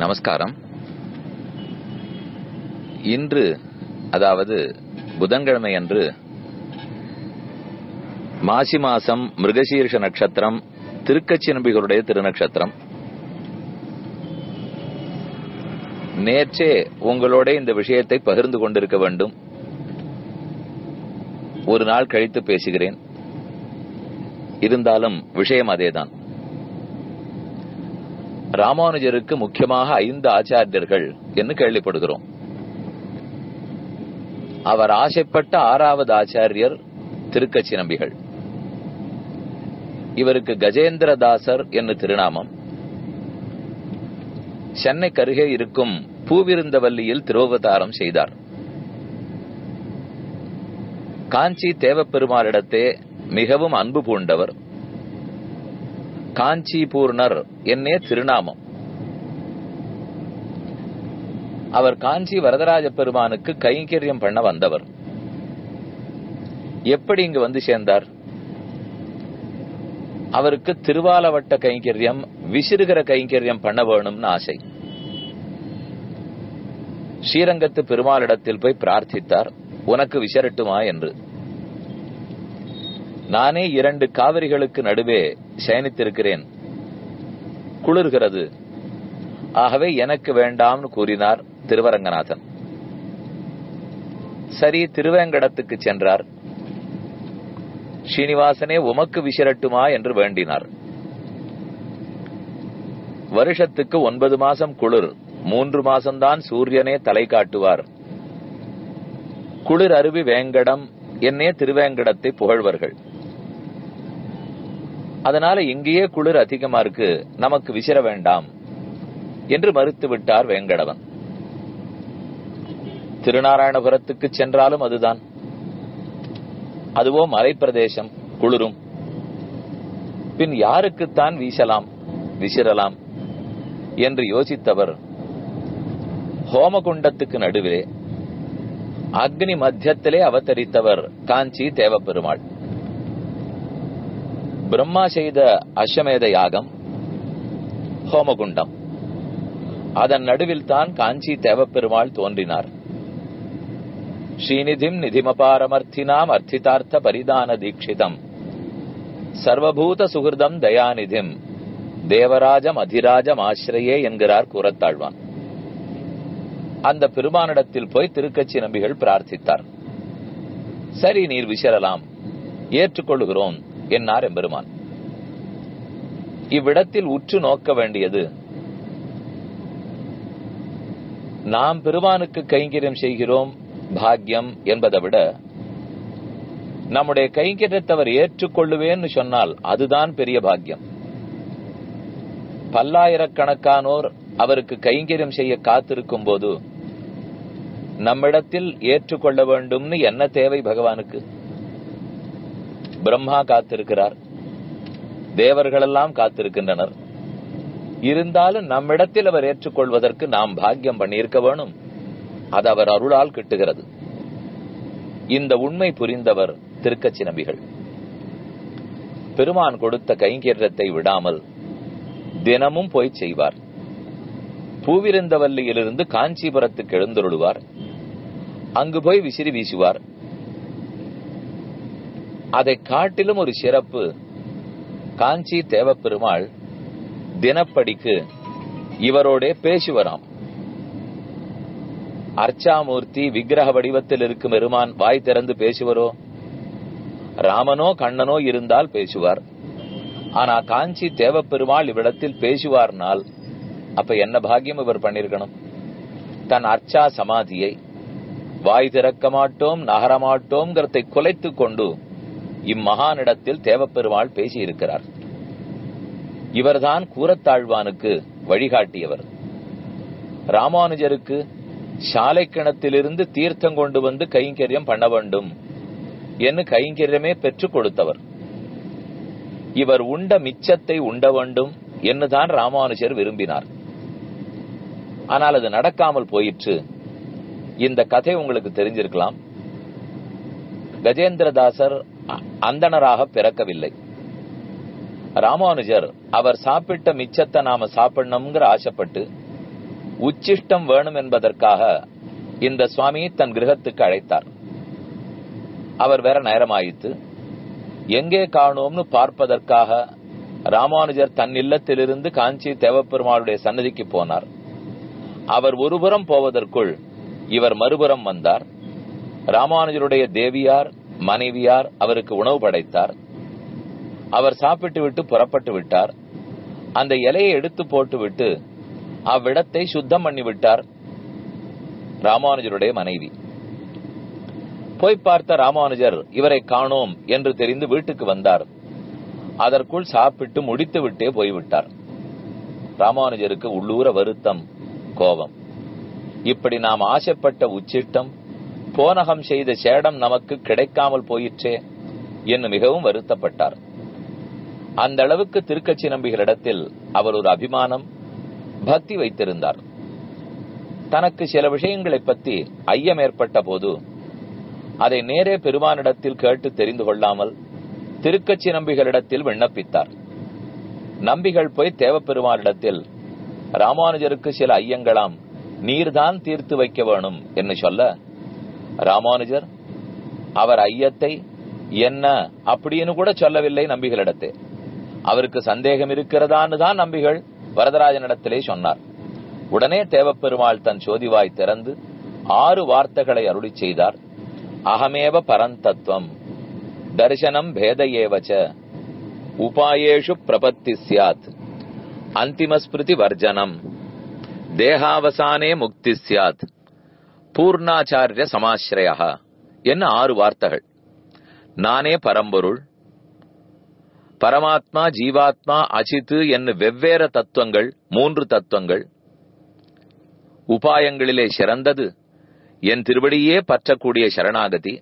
நமஸ்காரம் இன்று அதாவது புதன்கிழமை அன்று மாசி மாசம் மிருகசீர்ஷ நட்சத்திரம் திருக்கச்சி நம்பிகளுடைய திருநட்சத்திரம் நேற்றே உங்களோட இந்த விஷயத்தை பகிர்ந்து கொண்டிருக்க வேண்டும் ஒரு நாள் கழித்து பேசுகிறேன் இருந்தாலும் விஷயம் அதேதான் ராமானுஜருக்கு முக்கியமாக ஐந்து ஆச்சாரியர்கள் என்று கேள்விப்படுகிறோம் அவர் ஆசைப்பட்ட ஆறாவது ஆச்சாரியர் திருக்கச்சி நம்பிகள் இவருக்கு கஜேந்திரதாசர் என்று திருநாமம் சென்னை கருகே இருக்கும் பூவிருந்தவல்லியில் திருவவதாரம் செய்தார் காஞ்சி தேவப்பெருமாளிடத்தே மிகவும் அன்பு பூண்டவர் காஞ்சி பூர்ணர் என்னே திருநாமம் அவர் காஞ்சி வரதராஜ பெருமானுக்கு கைங்கரியம் பண்ண வந்தவர் எப்படி இங்கு வந்து சேர்ந்தார் அவருக்கு திருவாலவட்ட கைங்கரியம் விசிறுகிற கைங்கரியம் பண்ண வேணும்னு ஆசை ஸ்ரீரங்கத்து பெருமாளிடத்தில் போய் பிரார்த்தித்தார் உனக்கு விசரட்டுமா என்று நானே இரண்டு காவிரிகளுக்கு நடுவே சயனித்திருக்கிறேன் குளிர்கிறது ஆகவே எனக்கு வேண்டாம்னு கூறினார் திருவரங்கநாதன் சரி திருவேங்கடத்துக்கு சென்றார் ஸ்ரீனிவாசனே உமக்கு விசிரட்டுமா என்று வேண்டினார் வருஷத்துக்கு ஒன்பது மாசம் குளிர் மூன்று மாசம்தான் சூரியனே தலை காட்டுவார் குளிர் அருவி வேங்கடம் என்னே திருவேங்கடத்தை புகழ்வர்கள் அதனால இங்கேயே குளிர் அதிகமா இருக்கு நமக்கு விசிற வேண்டாம் என்று மறுத்து விட்டார் வேங்கடவன் திருநாராயணபுரத்துக்கு சென்றாலும் அதுதான் அதுவோ மலைப்பிரதேசம் குளிரும் பின் யாருக்குத்தான் வீசலாம் விசிறலாம் என்று யோசித்தவர் ஹோமகுண்டத்துக்கு நடுவிலே அக்னி மத்தியத்திலே அவதரித்தவர் காஞ்சி தேவப்பெருமாள் பிரம்மா செய்த அஸ்வமேத யாகம் ஹோமகுண்டம் அதன் நடுவில் தான் காஞ்சி தேவப்பெருமாள் தோன்றினார் ஸ்ரீநிதிம் நிதிமபாரமர்த்தினாம் அர்த்திதார்த்த பரிதான தீட்சிதம் சர்வபூத சுகிருதம் தயாநிதிம் தேவராஜம் அதிராஜம் ஆசிரியே என்கிறார் கூறத்தாழ்வான் அந்த பெருமானிடத்தில் போய் திருக்கச்சி நம்பிகள் பிரார்த்தித்தார் சரி நீர் விசரலாம் ஏற்றுக்கொள்கிறோம் என்னார் எம்பெருமான் இவ்விடத்தில் உற்று நோக்க வேண்டியது நாம் பெருமானுக்கு கைங்கரியம் செய்கிறோம் பாக்யம் என்பதை விட நம்முடைய கைங்கரியத்தவர் ஏற்றுக்கொள்ளுவேன்னு சொன்னால் அதுதான் பெரிய பாக்கியம் பல்லாயிரக்கணக்கானோர் அவருக்கு கைங்கரியம் செய்ய காத்திருக்கும் போது நம்மிடத்தில் ஏற்றுக்கொள்ள வேண்டும்னு என்ன தேவை பகவானுக்கு பிரம்மா காத்திருக்கிறார் தேவர்களெல்லாம் காத்திருக்கின்றனர் இருந்தாலும் நம்மிடத்தில் அவர் ஏற்றுக்கொள்வதற்கு நாம் பாக்கியம் பண்ணியிருக்க வேணும் அது அவர் அருளால் கிட்டுகிறது இந்த உண்மை புரிந்தவர் திருக்கச்சி நம்பிகள் பெருமான் கொடுத்த கைங்கரியத்தை விடாமல் தினமும் போய் செய்வார் பூவிருந்தவல்லியிலிருந்து காஞ்சிபுரத்துக்கு எழுந்தருளுவார் அங்கு போய் விசிறி வீசுவார் அதை காட்டிலும் ஒரு சிறப்பு காஞ்சி தேவப்பெருமாள் தினப்படிக்கு இவரோட பேசுவராம் அர்ச்சாமூர்த்தி விக்கிரக வடிவத்தில் இருக்கும் பெருமான் வாய் திறந்து பேசுவரோ ராமனோ கண்ணனோ இருந்தால் பேசுவார் ஆனா காஞ்சி தேவப்பெருமாள் இவ்விடத்தில் பேசுவார்னால் அப்ப என்ன பாக்கியம் இவர் பண்ணிருக்கணும் தன் அர்ச்சா சமாதியை வாய் திறக்க மாட்டோம் நகரமாட்டோம்ங்கிறதை குலைத்து கொண்டு இம்மகானிடத்தில் தேவப்பெருமாள் பேசியிருக்கிறார் இவர்தான் கூரத்தாழ்வானுக்கு வழிகாட்டியவர் ராமானுஜருக்கு சாலை கிணத்திலிருந்து தீர்த்தம் கொண்டு வந்து கைங்கரியம் பண்ண வேண்டும் என்று கைங்கரியமே பெற்றுக் கொடுத்தவர் இவர் உண்ட மிச்சத்தை உண்ட வேண்டும் என்னுதான் ராமானுஜர் விரும்பினார் ஆனால் அது நடக்காமல் போயிற்று இந்த கதை உங்களுக்கு தெரிஞ்சிருக்கலாம் கஜேந்திரதாசர் அந்தணராக பிறக்கவில்லை ராமானுஜர் அவர் சாப்பிட்ட மிச்சத்தை நாம சாப்பிடணுங்கிற ஆசைப்பட்டு உச்சிஷ்டம் வேணும் என்பதற்காக இந்த சுவாமி தன் கிரகத்துக்கு அழைத்தார் அவர் வேற நேரமாயித்து எங்கே காணோம்னு பார்ப்பதற்காக ராமானுஜர் தன் இல்லத்திலிருந்து காஞ்சி தேவப்பெருமாளுடைய சன்னதிக்கு போனார் அவர் ஒருபுறம் போவதற்குள் இவர் மறுபுறம் வந்தார் ராமானுஜருடைய தேவியார் மனைவியார் அவருக்கு உணவு படைத்தார் அவர் சாப்பிட்டு விட்டு புறப்பட்டு விட்டார் அந்த இலையை எடுத்து போட்டு விட்டு அவ்விடத்தை சுத்தம் பண்ணி விட்டார் ராமானுஜருடைய மனைவி போய் பார்த்த ராமானுஜர் இவரை காணோம் என்று தெரிந்து வீட்டுக்கு வந்தார் அதற்குள் சாப்பிட்டு முடித்து விட்டே போய்விட்டார் ராமானுஜருக்கு உள்ளூர வருத்தம் கோபம் இப்படி நாம் ஆசைப்பட்ட உச்சிஷ்டம் போனகம் செய்த சேடம் நமக்கு கிடைக்காமல் போயிற்றே என்று மிகவும் வருத்தப்பட்டார் அந்த அளவுக்கு திருக்கச்சி நம்பிகளிடத்தில் அவர் ஒரு அபிமானம் பக்தி வைத்திருந்தார் தனக்கு சில விஷயங்களை பற்றி ஐயம் ஏற்பட்ட போது அதை நேரே பெருமானிடத்தில் கேட்டு தெரிந்து கொள்ளாமல் திருக்கச்சி நம்பிகளிடத்தில் விண்ணப்பித்தார் நம்பிகள் போய் தேவப்பெருமானிடத்தில் ராமானுஜருக்கு சில ஐயங்களாம் நீர்தான் தீர்த்து வைக்க வேணும் என்று சொல்ல ராமானுஜர் அவர் ஐயத்தை என்ன அப்படின்னு கூட சொல்லவில்லை நம்பிகளிடத்தே அவருக்கு சந்தேகம் இருக்கிறதான்னு தான் நம்பிகள் வரதராஜனிடத்திலே சொன்னார் உடனே தேவப்பெருமாள் தன் சோதிவாய் திறந்து ஆறு வார்த்தைகளை அருளி செய்தார் அகமேவ பரந்தத்துவம் தர்சனம் பேத ஏவச்ச உபாயேஷு பிரபத்தி சியாத் அந்திமஸ்மிருதி வர்ஜனம் தேகாவசானே முக்தி சியாத் பூர்ணாச்சாரிய சமாசிரயா என்ன ஆறு வார்த்தைகள் நானே பரம்பொருள் பரமாத்மா ஜீவாத்மா அஜித்து என்ன வெவ்வேறு தத்துவங்கள் மூன்று தத்துவங்கள் உபாயங்களிலே சிறந்தது என் திருவடியே பற்றக்கூடிய சரணாகதி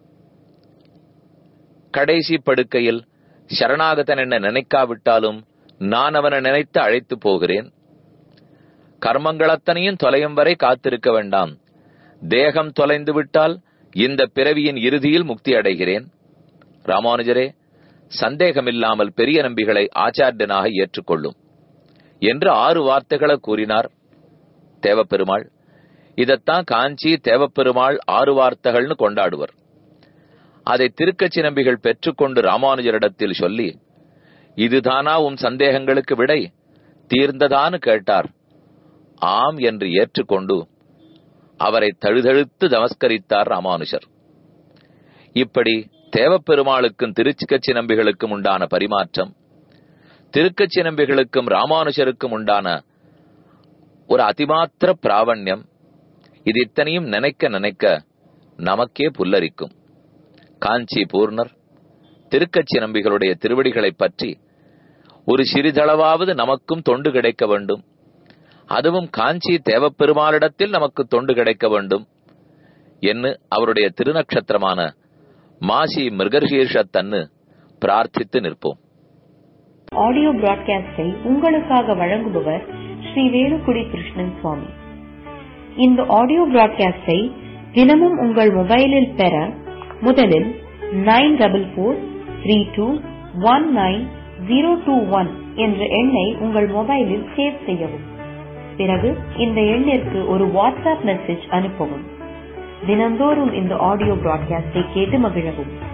கடைசி படுக்கையில் சரணாகதன் என்ன நினைக்காவிட்டாலும் நான் அவனை நினைத்து அழைத்து போகிறேன் கர்மங்களத்தனையும் தொலையும் வரை காத்திருக்க வேண்டாம் தேகம் தொலைந்து விட்டால் இந்த பிறவியின் இறுதியில் முக்தி அடைகிறேன் ராமானுஜரே சந்தேகமில்லாமல் பெரிய நம்பிகளை ஆச்சாரியனாக ஏற்றுக்கொள்ளும் என்று ஆறு வார்த்தைகளை கூறினார் தேவப்பெருமாள் இதத்தான் காஞ்சி தேவப்பெருமாள் ஆறு வார்த்தைகள்னு கொண்டாடுவர் அதை திருக்கச்சி நம்பிகள் பெற்றுக்கொண்டு ராமானுஜரிடத்தில் சொல்லி இதுதானா உன் சந்தேகங்களுக்கு விடை தீர்ந்ததான்னு கேட்டார் ஆம் என்று ஏற்றுக்கொண்டு அவரை தழுதழுத்து நமஸ்கரித்தார் ராமானுஜர் இப்படி தேவப்பெருமாளுக்கும் திருச்சிக்கச்சி நம்பிகளுக்கும் உண்டான பரிமாற்றம் திருக்கச்சி நம்பிகளுக்கும் ராமானுஜருக்கும் உண்டான ஒரு அதிமாத்திர பிராவண்யம் இது இத்தனையும் நினைக்க நினைக்க நமக்கே புல்லரிக்கும் காஞ்சி பூர்ணர் திருக்கச்சி நம்பிகளுடைய திருவடிகளைப் பற்றி ஒரு சிறிதளவாவது நமக்கும் தொண்டு கிடைக்க வேண்டும் அதுவும் காஞ்சி தேவப்பெருமாளிடத்தில் நமக்கு தொண்டு கிடைக்க வேண்டும் என்று அவருடைய திருநக்ஷத்திரமான மாசி மிருகசீர்ஷத்தன்னு பிரார்த்தித்து நிற்போம் ஆடியோ பிராட்காஸ்டை உங்களுக்காக வழங்குபவர் ஸ்ரீ வேலுக்குடி கிருஷ்ணன் சுவாமி இந்த ஆடியோ பிராட்காஸ்டை தினமும் உங்கள் மொபைலில் பெற முதலில் nine double four three two one nine zero two one என்ற எண்ணை உங்கள் மொபைலில் சேவ் செய்யவும் பிறகு இந்த எண்ணிற்கு ஒரு வாட்ஸ்அப் மெசேஜ் அனுப்பவும் தினந்தோறும் இந்த ஆடியோ பிராட்காஸ்டை கேட்டு மகிழவும்